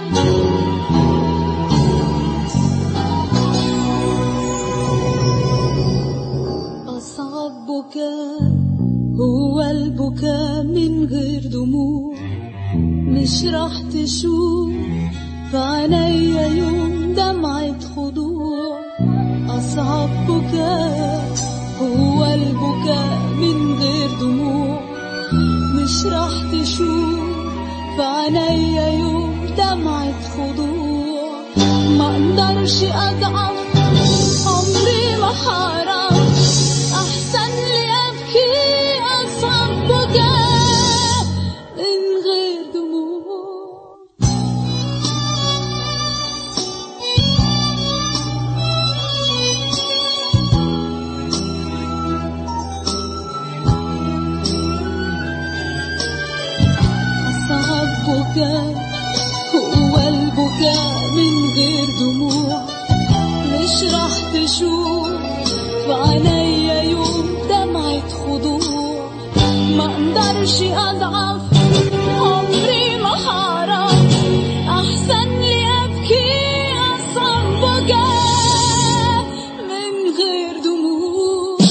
أصعب بكاء هو البكاء من غير دموع مش راح تشوف في عينيا يوم دمعة خضوع أصعب بكاء هو البكاء من غير دموع مش راح تشوف في عينيا يوم دمعة خضوع ما اقدرش اضعف عمري ما حرام احسن لي ابكي اصعب بكاء من غير دموع أصعب بكاء هو البكاء من غير دموع مش راح تشوف في عينيا يوم دمعة خضوع ما اقدرش اضعف عمري ما حرام احسن لي ابكي اصعب بكاء من غير دموع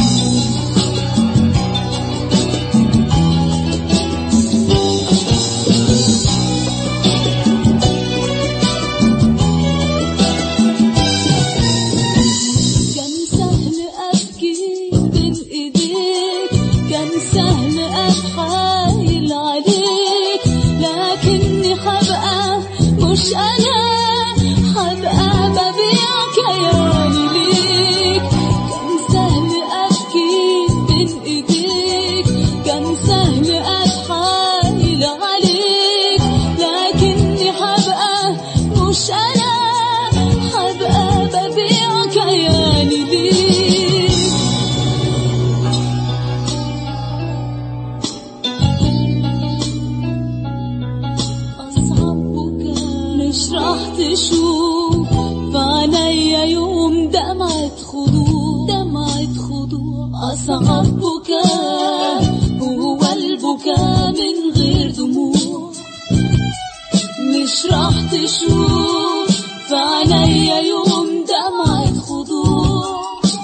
كان سهل أبكي بين إيديك كان سهل أتحايل عليك لكني حبقى مش أنا حبقى ببيع كياني ليك كان سهل أبكي بين إيديك كان سهل أتحايل عليك لكني حبقى مش أنا حبقى ببيع كياني ليك أصعب بكاء مش راح تشوف في عينيا يوم دمعة خضوع دمعة خضوع أصعب بكاء هو البكاء من غير دموع مش راح تشوف في عينيا يوم دمعة خضوع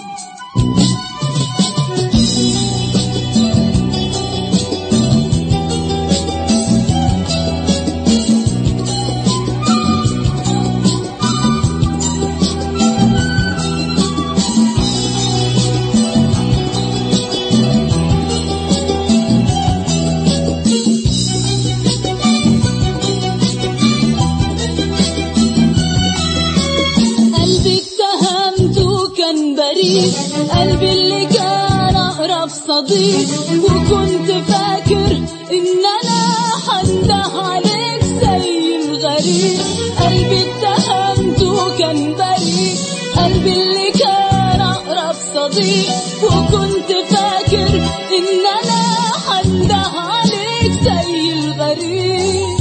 قلبي اتهمته كان بريء قلبي اللي كان اقرب صديق وكنت فاكر ان انا هنده عليك زي الغريب قلبي اتهمته كان بريء قلبي اللي كان اقرب صديق وكنت فاكر ان انا هنده عليك زي الغريب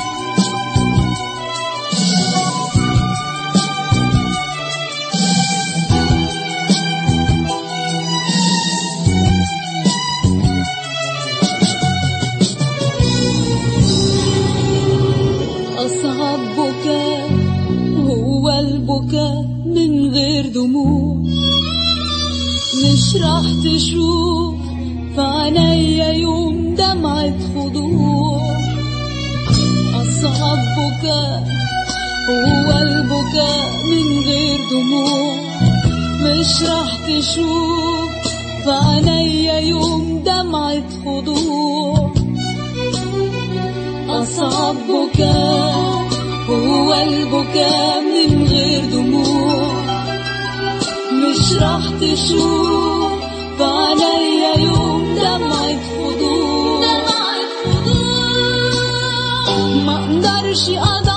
أصعب بكاء هو البكاء من غير دموع مش راح تشوف في عينيا يوم دمعة خضوع أصعب بكاء هو البكاء من غير دموع مش راح تشوف في عينيا يوم دمعة خضوع أصعب بكاء هو البكاء من غير دموع مش راح تشوف في عينيا يوم دمعة خضوع ما اقدرش اضع